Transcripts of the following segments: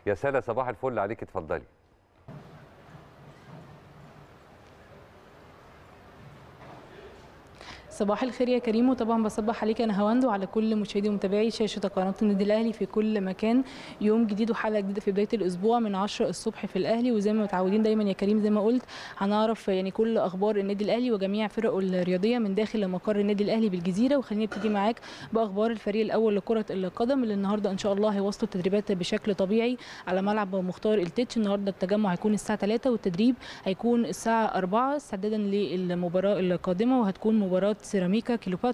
يا سلا صباح الفل عليك اتفضلي صباح الخير يا كريم وطبعا بصبح عليك انا هواند وعلى كل مشاهدي ومتابعي شاشه قناه النادي الاهلي في كل مكان يوم جديد وحلقه جديده في بدايه الاسبوع من 10 الصبح في الاهلي وزي ما متعودين دايما يا كريم زي ما قلت هنعرف يعني كل اخبار النادي الاهلي وجميع فرقه الرياضيه من داخل مقر النادي الاهلي بالجزيره وخليني ابتدي معاك باخبار الفريق الاول لكره القدم اللي النهارده ان شاء الله هيواصلوا التدريبات بشكل طبيعي على ملعب مختار التتش النهارده التجمع هيكون الساعه 3 والتدريب هيكون الساعه 4 استعدادا للمباراه القادمه وهتكون مباراه سيراميكا كيلوباترا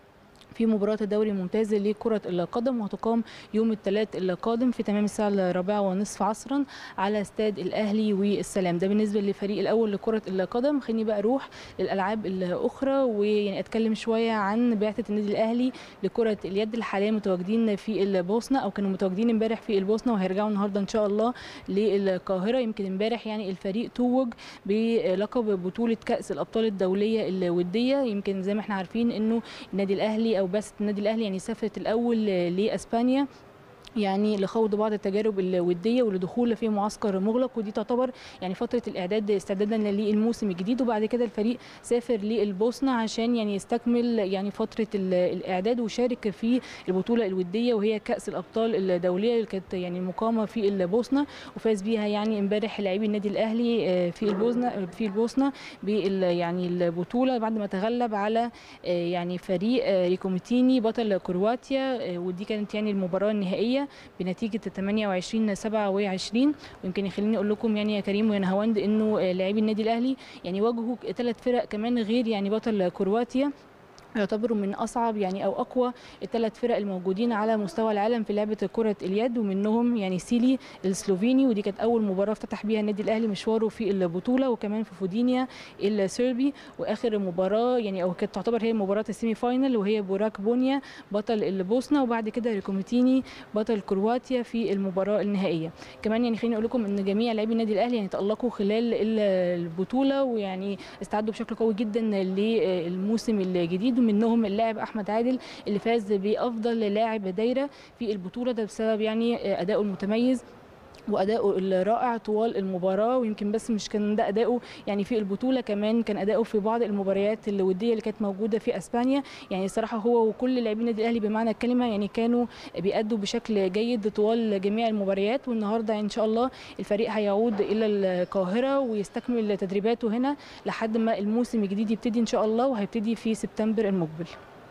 في مباراة الدوري الممتاز لكرة القدم وهتقام يوم الثلاث القادم في تمام الساعة الرابعة ونصف عصرا على استاد الأهلي والسلام ده بالنسبة للفريق الأول لكرة القدم خليني بقى أروح للألعاب الأخرى ويعني أتكلم شوية عن بعثة النادي الأهلي لكرة اليد اللي حاليا متواجدين في البوسنة أو كانوا متواجدين امبارح في البوسنة وهيرجعوا النهاردة إن شاء الله للقاهرة يمكن امبارح يعني الفريق توج بلقب بطولة كأس الأبطال الدولية الودية يمكن زي ما احنا عارفين إنه النادي الأهلي أو بس النادي الأهلي يعني سافرت الأول لأسبانيا يعني لخوض بعض التجارب الوديه ولدخول في معسكر مغلق ودي تعتبر يعني فتره الاعداد استعدادا للموسم الجديد وبعد كده الفريق سافر للبوسنه عشان يعني يستكمل يعني فتره الاعداد وشارك في البطوله الوديه وهي كاس الابطال الدوليه اللي كانت يعني مقامه في البوسنه وفاز بيها يعني امبارح لاعبي النادي الاهلي في البوسنه في البوسنه بال يعني البطوله بعد ما تغلب على يعني فريق ريكوميتيني بطل كرواتيا ودي كانت يعني المباراه النهائيه بنتيجه 28 27 ويمكن يخليني اقول لكم يعني يا كريم ويا هواند انه لاعبي النادي الاهلي يعني واجهوا ثلاث فرق كمان غير يعني بطل كرواتيا يعتبروا من اصعب يعني او اقوى الثلاث فرق الموجودين على مستوى العالم في لعبه كره اليد ومنهم يعني سيلي السلوفيني ودي كانت اول مباراه افتتح بيها النادي الاهلي مشواره في البطوله وكمان في فودينيا السربي واخر مباراه يعني او كانت تعتبر هي مباراه السيمي فاينل وهي بوراك بونيا بطل البوسنه وبعد كده ريكوميتيني بطل كرواتيا في المباراه النهائيه كمان يعني خليني اقول لكم ان جميع لاعبي النادي الاهلي يعني تالقوا خلال البطوله ويعني استعدوا بشكل قوي جدا للموسم الجديد منهم اللاعب احمد عادل اللي فاز بافضل لاعب دايره في البطوله ده بسبب يعني اداؤه المتميز واداؤه الرائع طوال المباراه ويمكن بس مش كان ده اداؤه يعني في البطوله كمان كان اداؤه في بعض المباريات الوديه اللي كانت موجوده في اسبانيا يعني الصراحه هو وكل لاعبين النادي الاهلي بمعنى الكلمه يعني كانوا بيأدوا بشكل جيد طوال جميع المباريات والنهارده ان شاء الله الفريق هيعود الى القاهره ويستكمل تدريباته هنا لحد ما الموسم الجديد يبتدي ان شاء الله وهيبتدي في سبتمبر المقبل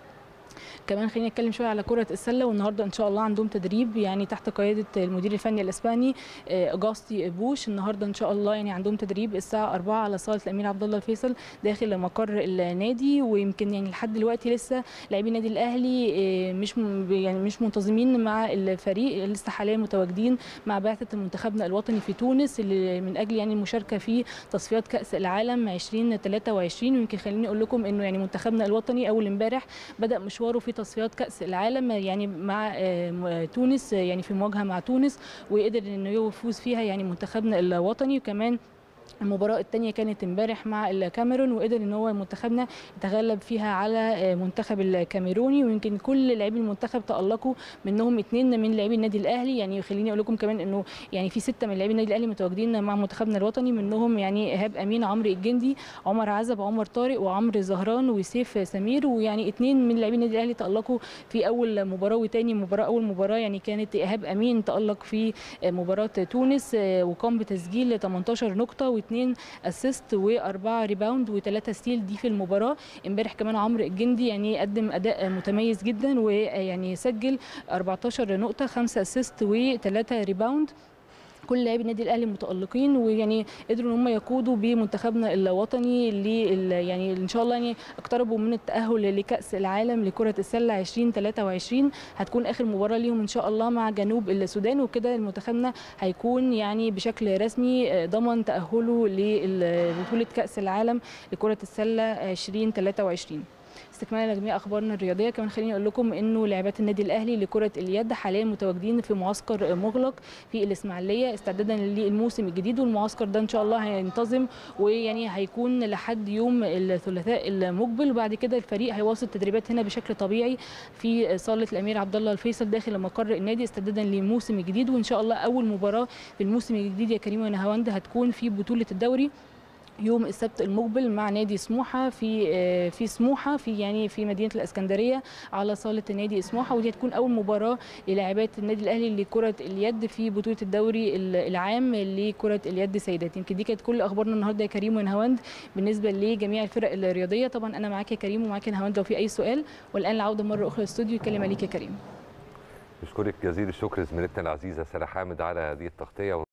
كمان خلينا نتكلم شويه على كره السله والنهارده ان شاء الله عندهم تدريب يعني تحت قياده المدير الفني الاسباني اجاستي بوش النهارده ان شاء الله يعني عندهم تدريب الساعه 4 على صاله الامير عبد الله الفيصل داخل مقر النادي ويمكن يعني لحد دلوقتي لسه لاعبي النادي الاهلي مش يعني مش منتظمين مع الفريق لسه حاليا متواجدين مع بعثه منتخبنا الوطني في تونس اللي من اجل يعني المشاركه في تصفيات كاس العالم 2023 ويمكن خليني اقول لكم انه يعني منتخبنا الوطني اول امبارح بدا مشواره في تصفيات كاس العالم يعني مع تونس يعني في مواجهه مع تونس وقدر انه يفوز فيها يعني منتخبنا الوطني وكمان المباراة الثانية كانت امبارح مع الكاميرون وقدر ان هو منتخبنا يتغلب فيها على منتخب الكاميروني ويمكن كل لاعبي المنتخب تألقوا منهم اثنين من لاعبي النادي الاهلي يعني خليني اقول لكم كمان انه يعني في ستة من لاعبي النادي الاهلي متواجدين مع منتخبنا الوطني منهم يعني ايهاب امين عمرو الجندي عمر عزب عمر طارق وعمرو زهران وسيف سمير ويعني اثنين من لاعبي النادي الاهلي تألقوا في اول مباراة وثاني مباراة اول مباراة يعني كانت ايهاب امين تألق في مباراة تونس وقام بتسجيل 18 نقطة واثنين اسيست واربعه ريباوند وثلاثه ستيل دي في المباراه امبارح كمان عمرو الجندي يعني قدم اداء متميز جدا ويعني سجل 14 نقطه خمسه اسيست وثلاثه ريباوند كل لاعبي النادي الاهلي متالقين ويعني قدروا ان هم يقودوا بمنتخبنا الوطني اللي يعني ان شاء الله يعني اقتربوا من التاهل لكاس العالم لكره السله 2023 هتكون اخر مباراه ليهم ان شاء الله مع جنوب السودان وكده منتخبنا هيكون يعني بشكل رسمي ضمن تاهله لبطوله كاس العالم لكره السله 2023 استكمالا لجميع اخبارنا الرياضيه كمان خليني اقول لكم انه لاعبات النادي الاهلي لكره اليد حاليا متواجدين في معسكر مغلق في الاسماعيليه استعدادا للموسم الجديد والمعسكر ده ان شاء الله هينتظم ويعني هيكون لحد يوم الثلاثاء المقبل وبعد كده الفريق هيواصل التدريبات هنا بشكل طبيعي في صاله الامير عبد الله الفيصل داخل مقر النادي استعدادا للموسم الجديد وان شاء الله اول مباراه في الموسم الجديد يا كريم ونهاوند هتكون في بطوله الدوري يوم السبت المقبل مع نادي سموحه في في سموحه في يعني في مدينه الاسكندريه على صاله نادي سموحه ودي هتكون اول مباراه للاعبات النادي الاهلي لكره اليد في بطوله الدوري العام لكره اليد سيدات يمكن دي كانت كل اخبارنا النهارده يا كريم ونهاوند بالنسبه لجميع الفرق الرياضيه طبعا انا معاك يا كريم ومعاك يا نهاوند لو في اي سؤال والان العوده مره اخرى للاستوديو الكلمه ليك يا كريم بشكرك جزيل الشكر زميلتنا العزيزه ساره حامد على هذه التغطيه